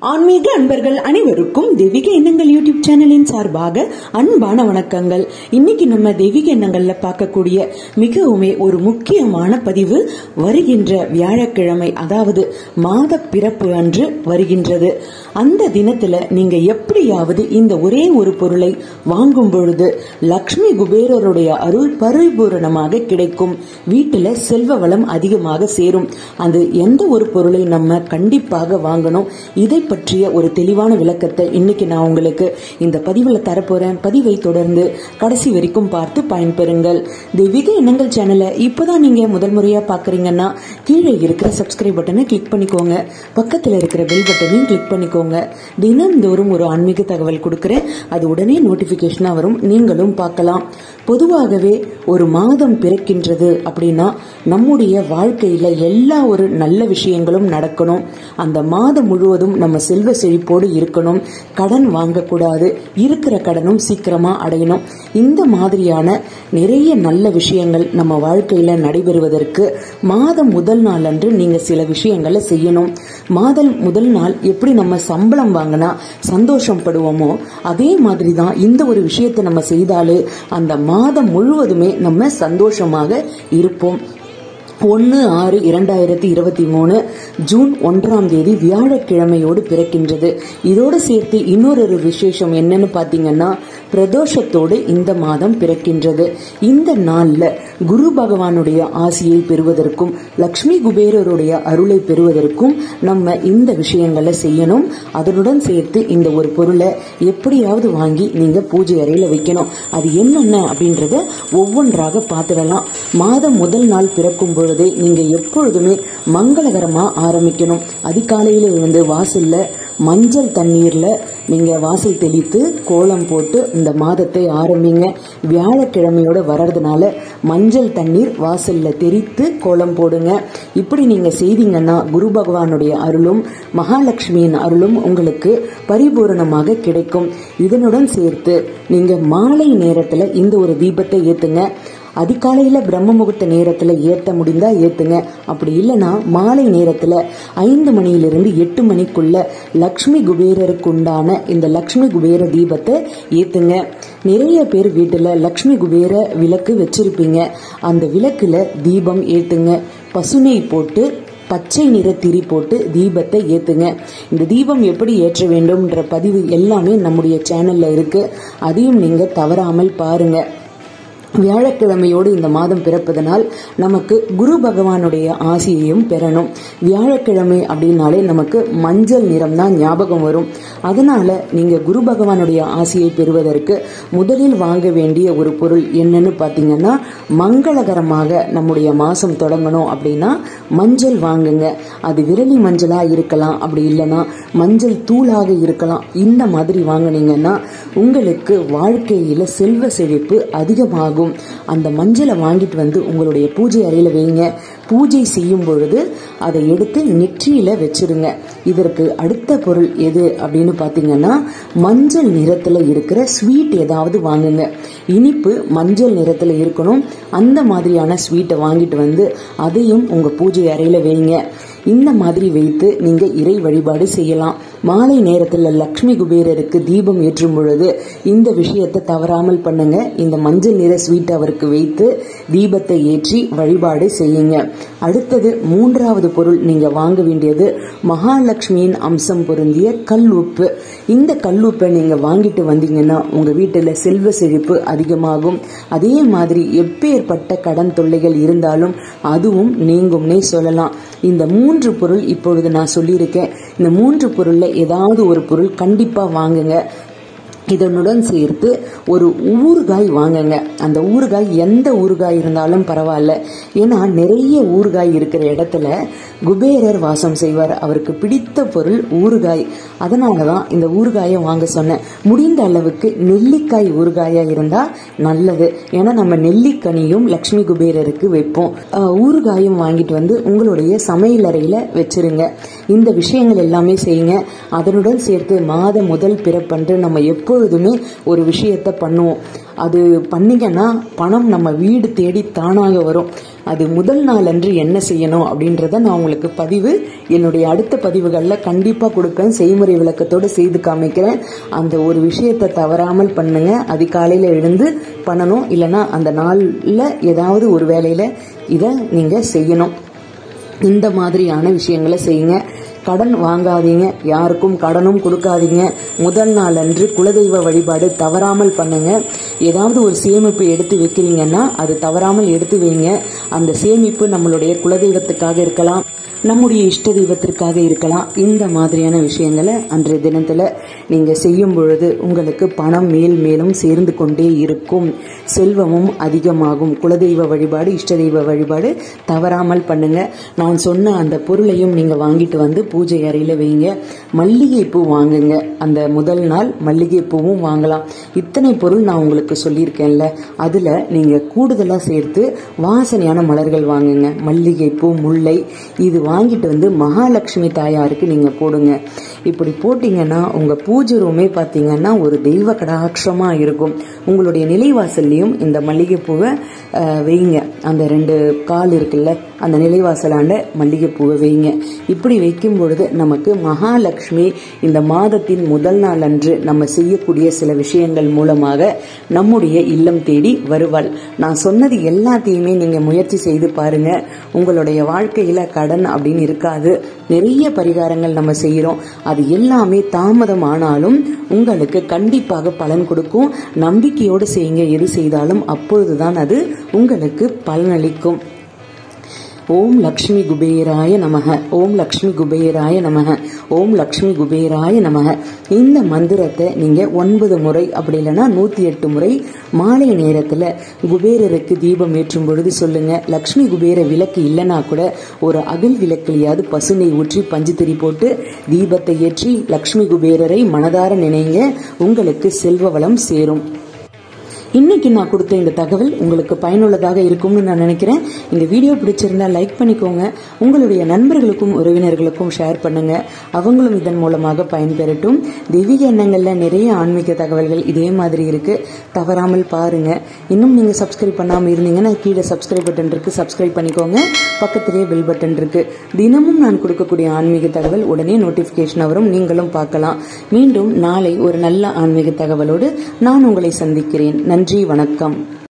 ஆன்மீக அன்பர்கள் அனைவருக்கும் தெய்வீக எண்ணங்கள் யூடியூப் சேனலின் சார்பாக அன்பான வணக்கங்கள் இன்னைக்கு நம்ம தெய்வீக எண்ணங்கள்ல பார்க்கக்கூடிய மிகவுமே ஒரு முக்கியமான பதிவு வருகின்ற வியாழக்கிழமை அதாவது மாத பிறப்பு அன்று வருகின்றது அந்த தினத்துல நீங்க எப்படியாவது இந்த ஒரே ஒரு பொருளை வாங்கும் பொழுது லக்ஷ்மி குபேரருடைய அருள் பரிபூரணமாக கிடைக்கும் வீட்டுல செல்வ வளம் அதிகமாக சேரும் அது எந்த ஒரு பொருளை நம்ம கண்டிப்பாக வாங்கணும் இதை பற்றிய ஒரு தெளிவான விளக்கத்தை இன்னைக்கு நான் உங்களுக்கு இந்த பதிவில் தரப்போறேன் பதிவை தொடர்ந்து கடைசி வரைக்கும் பார்த்து பயன்பெறுங்கள் தெய்வீக எண்ணங்கள் சேனலை இப்போதான் நீங்க முதல் முறையா பாக்குறீங்கன்னா கீழே இருக்கிற சப்ஸ்கிரைப் பட்டனை கிளிக் பண்ணிக்கோங்க பக்கத்தில் இருக்கிற பெல் பட்டனையும் கிளிக் பண்ணிக்கோங்க தினந்தோறும் ஒரு ஆன்மீக தகவல் கொடுக்கிறேன் அது உடனே நோட்டிபிகேஷனா வரும் நீங்களும் பார்க்கலாம் பொதுவாகவே ஒரு மாதம் பிறக்கின்றது அப்படின்னா நம்முடைய வாழ்க்கையில எல்லா ஒரு நல்ல விஷயங்களும் நடக்கணும் அந்த மாதம் முழுவதும் நம்ம செல்வ செழிப்போடு இருக்கணும் கடன் வாங்கக்கூடாது இருக்கிற கடனும் சீக்கிரமா அடையணும் இந்த மாதிரியான நிறைய நல்ல விஷயங்கள் நம்ம வாழ்க்கையில நடைபெறுவதற்கு மாதம் முதல் நாள் அன்று நீங்க சில விஷயங்களை செய்யணும் மாதம் முதல் நாள் எப்படி நம்ம சம்பளம் வாங்கினா சந்தோஷம் படுவோமோ அதே மாதிரி தான் இந்த ஒரு விஷயத்தை நம்ம செய்தாலே அந்த மாதம் முழுவதுமே நம்ம சந்தோஷமாக இருப்போம் ஒன்று ஆறு இரண்டாயிரத்தி இருபத்தி மூணு ஜூன் ஒன்றாம் தேதி வியாழக்கிழமையோடு பிறக்கின்றது இதோடு சேர்த்து இன்னொரு விசேஷம் என்னன்னு பார்த்தீங்கன்னா பிரதோஷத்தோடு இந்த மாதம் பிறக்கின்றது இந்த நாளில் குரு பகவானுடைய ஆசியை பெறுவதற்கும் லக்ஷ்மி குபேரருடைய அருளை பெறுவதற்கும் நம்ம இந்த விஷயங்களை செய்யணும் அதனுடன் சேர்த்து இந்த ஒரு பொருளை எப்படியாவது வாங்கி நீங்க பூஜை அறையில வைக்கணும் அது என்னென்ன அப்படின்றத ஒவ்வொன்றாக பார்த்துடலாம் மாதம் முதல் நாள் பிறக்கும் பொழுதே நீங்க எப்பொழுதுமே மங்களகரமா ஆரம்பிக்கணும் அதிகாலையில வந்து வாசல்ல மஞ்சள் தண்ணீர்ல நீங்க வாசல் தெளித்து கோலம் போட்டு இந்த மாதத்தை ஆரம்பிங்க வியாழக்கிழமையோட வர்றதுனால மஞ்சள் தண்ணீர் வாசல்ல தெரித்து கோலம் போடுங்க இப்படி நீங்க செய்தீங்கன்னா குரு பகவானுடைய அருளும் மகாலட்சுமியின் அருளும் உங்களுக்கு பரிபூரணமாக கிடைக்கும் இதனுடன் சேர்த்து நீங்க மாலை நேரத்துல இந்த ஒரு தீபத்தை ஏத்துங்க அதிகாலையில பிரம்ம முகூர்த்த நேரத்துல ஏத்த முடிந்தா ஏத்துங்க அப்படி இல்லைன்னா மாலை நேரத்துல ஐந்து மணியிலிருந்து எட்டு மணிக்குள்ள லக்ஷ்மி குபேரருக்கு உண்டான இந்த லக்ஷ்மி குபேர தீபத்தை ஏத்துங்க நிறைய பேர் வீட்டுல லக்ஷ்மி குபேர விளக்கு வச்சிருப்பீங்க அந்த விளக்குல தீபம் ஏத்துங்க பசுனை போட்டு பச்சை நிற திரி போட்டு தீபத்தை ஏத்துங்க இந்த தீபம் எப்படி ஏற்ற வேண்டும்ன்ற பதிவு எல்லாமே நம்முடைய சேனல்ல இருக்கு அதையும் நீங்க தவறாமல் பாருங்க வியாழக்கிழமையோடு இந்த மாதம் பிறப்பதனால் நமக்கு குரு பகவானுடைய ஆசியையும் பெறணும் வியாழக்கிழமை அப்படின்னாலே நமக்கு மஞ்சள் நிறம் தான் ஞாபகம் வரும் அதனால நீங்க குரு பகவானுடைய ஆசியை பெறுவதற்கு முதலில் வாங்க வேண்டிய ஒரு பொருள் என்னன்னு பார்த்தீங்கன்னா மங்களகரமாக நம்முடைய மாசம் தொடங்கணும் அப்படின்னா மஞ்சள் வாங்குங்க அது விரலி மஞ்சளா இருக்கலாம் அப்படி இல்லைன்னா மஞ்சள் தூளாக இருக்கலாம் இந்த மாதிரி வாங்கினீங்கன்னா உங்களுக்கு வாழ்க்கையில செல்வ செழிப்பு அதிகமாகும் அந்த மஞ்சளை வாங்கிட்டு வந்து உங்களுடைய பூஜை அறையில வைங்க பூஜை செய்யும் பொழுது அதை எடுத்து நெற்றியில வச்சிருங்க இதற்கு அடுத்த பொருள் எது அப்படின்னு பாத்தீங்கன்னா மஞ்சள் நிறத்துல இருக்கிற ஸ்வீட் ஏதாவது வாங்குங்க இனிப்பு மஞ்சள் நிறத்துல இருக்கணும் அந்த மாதிரியான ஸ்வீட்டை வாங்கிட்டு வந்து அதையும் உங்க பூஜை அறையில வைங்க இந்த மாதிரி வைத்து நீங்க இறை வழிபாடு செய்யலாம் மாலை நேரத்துல லக்ஷ்மி குபேரருக்கு தீபம் ஏற்றும் பொழுது இந்த விஷயத்தை தவறாமல் பண்ணுங்க இந்த மஞ்சள் நிற ஸ்வீட் அவருக்கு வைத்து தீபத்தை ஏற்றி வழிபாடு செய்யுங்க அடுத்தது மூன்றாவது பொருள் நீங்க வாங்க வேண்டியது மகாலட்சுமியின் அம்சம் பொருந்திய கல் உப்பு இந்த கல் உப்பை நீங்க வாங்கிட்டு வந்தீங்கன்னா உங்க வீட்டுல செல்வ செழிப்பு அதிகமாகும் அதே மாதிரி எப்பேற்பட்ட கடன் தொல்லைகள் இருந்தாலும் அதுவும் நீங்கும்னே சொல்லலாம் இந்த மூன்று பொருள் இப்பொழுது நான் சொல்லியிருக்கேன் இந்த மூன்று பொருள்ல ஏதாவது ஒரு பொருள் கண்டிப்பா வாங்குங்க இதனுடன் சேர்த்து ஒரு ஊறுகாய் வாங்குங்க அந்த ஊறுகாய் எந்த ஊறுகாய் இருந்தாலும் பரவாயில்ல ஏன்னா நிறைய ஊறுகாய் இருக்கிற இடத்துல குபேரர் வாசம் செய்வார் அவருக்கு பிடித்த பொருள் ஊறுகாய் அதனால தான் இந்த ஊறுகாயை வாங்க சொன்னேன் முடிந்த அளவுக்கு நெல்லிக்காய் ஊறுகாயா இருந்தா நல்லது ஏன்னா நம்ம நெல்லிக்கனியும் லக்ஷ்மி குபேரருக்கு வைப்போம் அஹ், ஊறுகாயும் வாங்கிட்டு வந்து உங்களுடைய சமையலறையில வச்சிருங்க இந்த விஷயங்கள் எல்லாமே செய்யுங்க அதனுடன் சேர்த்து மாத முதல் பிறப்பன்று நம்ம எப்பொழுதுமே ஒரு விஷயத்தை பண்ணுவோம் அது பண்ணீங்கன்னா பணம் நம்ம வீடு தேடி தானாக வரும் அது முதல் நாள் அன்று என்ன செய்யணும் அப்படின்றத நான் உங்களுக்கு பதிவு என்னுடைய அடுத்த பதிவுகளில் கண்டிப்பாக கொடுப்பேன் செய்முறை விளக்கத்தோடு செய்து காமிக்கிறேன் அந்த ஒரு விஷயத்தை தவறாமல் பண்ணுங்க அதிகாலையில் எழுந்து பண்ணணும் இல்லைன்னா அந்த நாளில் ஏதாவது ஒரு வேலையில் இதை நீங்கள் செய்யணும் இந்த மாதிரியான விஷயங்களை செய்யுங்க கடன் வாங்காதீங்க யாருக்கும் கடனும் கொடுக்காதீங்க முதல் நாள் அன்று குலதெய்வ வழிபாடு தவறாமல் பண்ணுங்க ஏதாவது ஒரு சேமிப்பு எடுத்து வைக்கிறீங்கன்னா அது தவறாமல் எடுத்து வைங்க அந்த சேமிப்பு நம்மளுடைய குலதெய்வத்துக்காக இருக்கலாம் நம்முடைய இஷ்ட தெய்வத்திற்காக இருக்கலாம் இந்த மாதிரியான விஷயங்களை அன்றைய தினத்தில் நீங்கள் செய்யும் பொழுது உங்களுக்கு பணம் மேல் மேலும் சேர்ந்து கொண்டே இருக்கும் செல்வமும் அதிகமாகும் குலதெய்வ வழிபாடு இஷ்ட தெய்வ வழிபாடு தவறாமல் பண்ணுங்க நான் சொன்ன அந்த பொருளையும் நீங்கள் வாங்கிட்டு வந்து பூஜை அறையில் வைங்க மல்லிகை பூ வாங்குங்க அந்த முதல் நாள் மல்லிகை பூவும் வாங்கலாம் இத்தனை பொருள் நான் உங்களுக்கு சொல்லியிருக்கேன்ல அதில் நீங்கள் கூடுதலாக சேர்த்து வாசனையான மலர்கள் வாங்குங்க மல்லிகை பூ முல்லை இது வாங்கிட்டு வந்து மகாலட்சுமி தாயாருக்கு நீங்கள் போடுங்க இப்படி போட்டிங்கன்னா உங்கள் பூஜை ரூமே பார்த்தீங்கன்னா ஒரு தெய்வ கடாட்சமாக இருக்கும் உங்களுடைய நிலைவாசல்லையும் இந்த மல்லிகைப்பூவை அஹ், வைங்க அந்த ரெண்டு கால் இருக்குல்ல அந்த நிலைவாசலாண்ட மல்லிகைப்பூவை வைங்க இப்படி வைக்கும் பொழுது நமக்கு மகாலட்சுமி இந்த மாதத்தின் முதல் நாள் அன்று நம்ம செய்யக்கூடிய சில விஷயங்கள் மூலமாக நம்முடைய இல்லம் தேடி வருவாள் நான் சொன்னது எல்லாத்தையுமே நீங்க முயற்சி செய்து பாருங்க உங்களுடைய வாழ்க்கையில கடன் அப்படின்னு இருக்காது நிறைய பரிகாரங்கள் நம்ம செய்யறோம் அது எல்லாமே தாமதம் ஆனாலும் உங்களுக்கு கண்டிப்பாக பலன் கொடுக்கும் நம்பிக்கையோடு செய்யுங்க எது செய்தாலும் அப்பொழுதுதான் அது உங்களுக்கு பலனளிக்கும் ஓம் லக்ஷ்மி குபேராய நமக ஓம் லக்ஷ்மி குபேராய நமக ஓம் லக்ஷ்மி குபேராய நமக இந்த மந்திரத்தை நீங்க ஒன்பது முறை அப்படி இல்லைன்னா நூத்தி எட்டு முறை மாலை நேரத்துல குபேரருக்கு தீபம் ஏற்றும் பொழுது சொல்லுங்க லக்ஷ்மி குபேர விளக்கு இல்லைன்னா கூட ஒரு அகல் விளக்கிலையாவது பசுனை ஊற்றி பஞ்சுத்திரி போட்டு தீபத்தை ஏற்றி லக்ஷ்மி குபேரரை மனதார நினைங்க உங்களுக்கு செல்வ வளம் சேரும் இன்னைக்கு நான் கொடுத்த இந்த தகவல் உங்களுக்கு பயனுள்ளதாக இருக்கும்னு நான் நினைக்கிறேன் இந்த வீடியோ பிடிச்சிருந்தா லைக் பண்ணிக்கோங்க உங்களுடைய நண்பர்களுக்கும் உறவினர்களுக்கும் ஷேர் பண்ணுங்க அவங்களும் இதன் மூலமாக பயன்பெறட்டும் தெய்வீக எண்ணங்கள்ல நிறைய ஆன்மீக தகவல்கள் இதே மாதிரி இருக்கு தவறாமல் பாருங்க இன்னும் நீங்க சப்ஸ்கிரைப் பண்ணாம இருந்தீங்கன்னா கீழே சப்ஸ்கிரைப் பட்டன் இருக்கு சப்ஸ்கிரைப் பண்ணிக்கோங்க பக்கத்திலேயே பெல் பட்டன் இருக்கு தினமும் நான் கொடுக்கக்கூடிய ஆன்மீக தகவல் உடனே நோட்டிபிகேஷன் வரும் நீங்களும் பார்க்கலாம் மீண்டும் நாளை ஒரு நல்ல ஆன்மீக தகவலோடு நான் உங்களை சந்திக்கிறேன் நன்றி வணக்கம்